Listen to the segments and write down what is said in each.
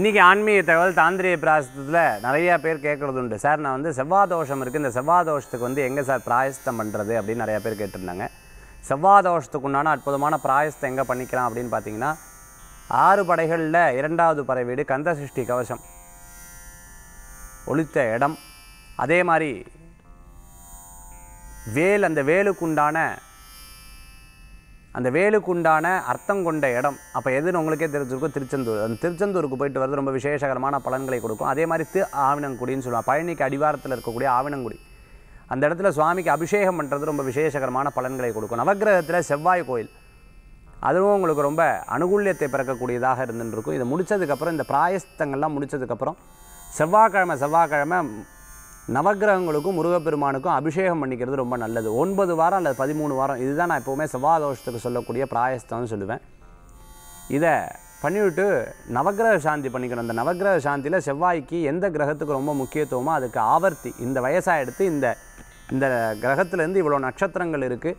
இன்றைக்கி ஆன்மீக தகவல் தாந்திரிய பிராயசத்தில் நிறைய பேர் கேட்குறது உண்டு சார் நான் வந்து செவ்வாய் தோஷம் இருக்குது இந்த செவ்வாய் தோஷத்துக்கு வந்து எங்கே சார் பிராயஸ்தம் பண்ணுறது அப்படின்னு நிறைய பேர் கேட்டிருந்தாங்க செவ்வாய் தோஷத்துக்கு உண்டான அற்புதமான பிராயஸ்தம் எங்கே பண்ணிக்கலாம் அப்படின்னு பார்த்தீங்கன்னா ஆறு படைகளில் இரண்டாவது படை வீடு கந்த சிருஷ்டி கவசம் ஒளித்த இடம் அதே மாதிரி வேல் அந்த வேலுக்குண்டான அந்த வேலுக்குண்டான அர்த்தம் கொண்ட இடம் அப்போ எதுன்னு உங்களுக்கே தெரிஞ்சிருக்கும் திருச்செந்தூர் அந்த திருச்செந்தூருக்கு போயிட்டு வர்றது ரொம்ப விசேஷகரமான பலன்களை கொடுக்கும் அதே மாதிரி திரு ஆவினங்குடின்னு சொல்லுவாங்க பழனிக்கு அடிவாரத்தில் இருக்கக்கூடிய ஆவினங்குடி அந்த இடத்துல சுவாமிக்கு அபிஷேகம் பண்ணுறது ரொம்ப விசேஷகரமான பலன்களை கொடுக்கும் நவக்கிரகத்தில் செவ்வாய் கோயில் அதுவும் உங்களுக்கு ரொம்ப அனுகூல்யத்தை பிறக்கக்கூடியதாக இருந்துட்டு இருக்கும் இதை முடிச்சதுக்கப்புறம் இந்த பிராயஸ்தங்கள்லாம் முடிச்சதுக்கப்புறம் செவ்வாய்க்கிழமை செவ்வாய்க்கிழமை நவக்கிரகங்களுக்கும் முருகப்பெருமானுக்கும் அபிஷேகம் பண்ணிக்கிறது ரொம்ப நல்லது ஒன்பது வாரம் அல்லது பதிமூணு வாரம் இதுதான் நான் எப்போவுமே செவ்வாய் தோஷத்துக்கு சொல்லக்கூடிய பிராயஸ்தம்னு சொல்லுவேன் இதை பண்ணிவிட்டு நவக்கிரக சாந்தி பண்ணிக்கணும் இந்த நவக்கிரக சாந்தியில் செவ்வாய்க்கு எந்த கிரகத்துக்கு ரொம்ப முக்கியத்துவமோ அதுக்கு ஆவர்த்தி இந்த வயசாக எடுத்து இந்த இந்த கிரகத்துலேருந்து இவ்வளோ நட்சத்திரங்கள் இருக்குது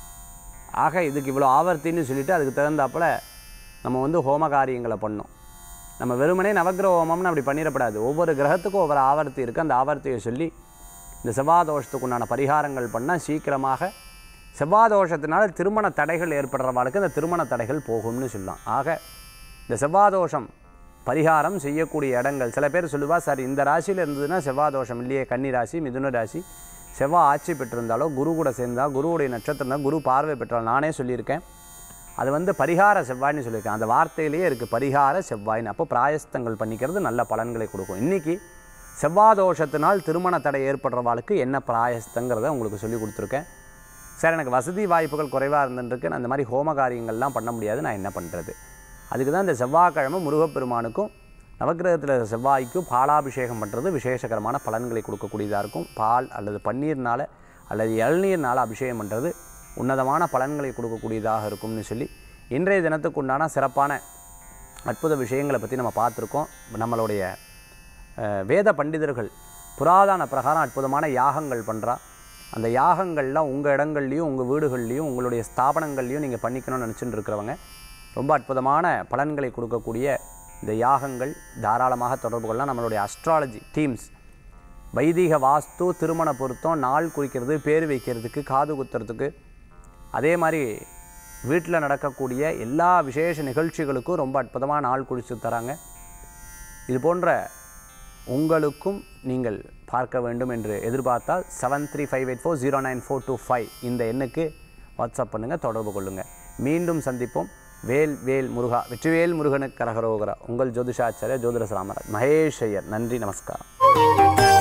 ஆக இதுக்கு இவ்வளோ ஆவர்த்தின்னு சொல்லிட்டு அதுக்கு தகுந்தாப்புல நம்ம வந்து ஹோம காரியங்களை பண்ணோம் நம்ம வெறுமனே நவக்கிரக ஹோமம்னு அப்படி பண்ணிடக்கூடாது ஒவ்வொரு கிரகத்துக்கும் ஒவ்வொரு ஆவர்த்தி இருக்குது அந்த ஆவர்த்தியை சொல்லி இந்த செவ்வாய் தோஷத்துக்கு உண்டான பரிகாரங்கள் பண்ணால் சீக்கிரமாக செவ்வாய் தோஷத்தினால திருமண தடைகள் ஏற்படுறவாளுக்கு அந்த திருமண தடைகள் போகும்னு சொல்லலாம் ஆக இந்த செவ்வாய் தோஷம் பரிகாரம் செய்யக்கூடிய இடங்கள் சில பேர் சொல்லுவா சார் இந்த ராசியில் இருந்ததுன்னா செவ்வாய் தோஷம் இல்லையே கன்னி ராசி மிதுன ராசி செவ்வாய் ஆட்சி பெற்றிருந்தாலோ குரு கூட சேர்ந்தா குருவுடைய நட்சத்திரம் இருந்தால் குரு பார்வை பெற்றால் நானே சொல்லியிருக்கேன் அது வந்து பரிகார செவ்வாய்னு சொல்லியிருக்கேன் அந்த வார்த்தையிலேயே இருக்குது பரிகார செவ்வாய்னு அப்போ பிராயஸ்தங்கள் பண்ணிக்கிறது நல்ல பலன்களை கொடுக்கும் இன்றைக்கி செவ்வாய் தோஷத்தினால் திருமண தடை ஏற்படுறவாளுக்கு என்ன பிராயஸ்தங்கிறத உங்களுக்கு சொல்லி கொடுத்துருக்கேன் சார் எனக்கு வசதி வாய்ப்புகள் குறைவாக இருந்துருக்கு நான் இந்த மாதிரி ஹோம காரியங்கள்லாம் பண்ண முடியாது நான் என்ன பண்ணுறது அதுக்கு தான் இந்த செவ்வாய்க்கிழமை முருகப்பெருமானுக்கும் நவக்கிரகத்தில் செவ்வாய்க்கும் பாலாபிஷேகம் பண்ணுறது விசேஷகரமான பலன்களை கொடுக்கக்கூடியதாக இருக்கும் பால் அல்லது பன்னீர்னால் அல்லது இளநீர்னால் அபிஷேகம் பண்ணுறது உன்னதமான பலன்களை கொடுக்கக்கூடியதாக இருக்கும்னு சொல்லி இன்றைய தினத்துக்கு உண்டான சிறப்பான அற்புத விஷயங்களை பற்றி நம்ம பார்த்துருக்கோம் நம்மளுடைய அஹ், வேத பண்டிதர்கள் புராதன பிரகாரம் அற்புதமான யாகங்கள் பண்ணுறா அந்த யாகங்கள்லாம் உங்கள் இடங்கள்லையும் உங்கள் வீடுகள்லையும் உங்களுடைய ஸ்தாபனங்கள்லையும் நீங்கள் பண்ணிக்கணும்னு நினச்சிட்டு இருக்கிறவங்க ரொம்ப அற்புதமான பலன்களை கொடுக்கக்கூடிய இந்த யாகங்கள் தாராளமாக தொடர்பு கொள்ளலாம் நம்மளுடைய அஸ்ட்ராலஜி டீம்ஸ் வைதிக வாஸ்து திருமண பொருத்தம் நாள் குறிக்கிறது பேர் வைக்கிறதுக்கு காது குத்துறதுக்கு அதே மாதிரி வீட்டில் நடக்கக்கூடிய எல்லா விசேஷ நிகழ்ச்சிகளுக்கும் ரொம்ப அற்புதமான நாள் குறித்து தராங்க இது போன்ற உங்களுக்கும் நீங்கள் பார்க்க வேண்டும் என்று எதிர்பார்த்தால் seven three five eight four zero nine four two five இந்த எண்ணுக்கு வாட்ஸ்அப் பண்ணுங்கள் தொடர்பு கொள்ளுங்கள் மீண்டும் சந்திப்போம் வேல் வேல் முருகா வெற்றிவேல் முருகனுக்கு கரகரோகரா உங்கள் ஜோதிஷாச்சாரிய ஜோதிட ராமராஜ் மகேஷ் ஐயர் நன்றி நமஸ்காரம்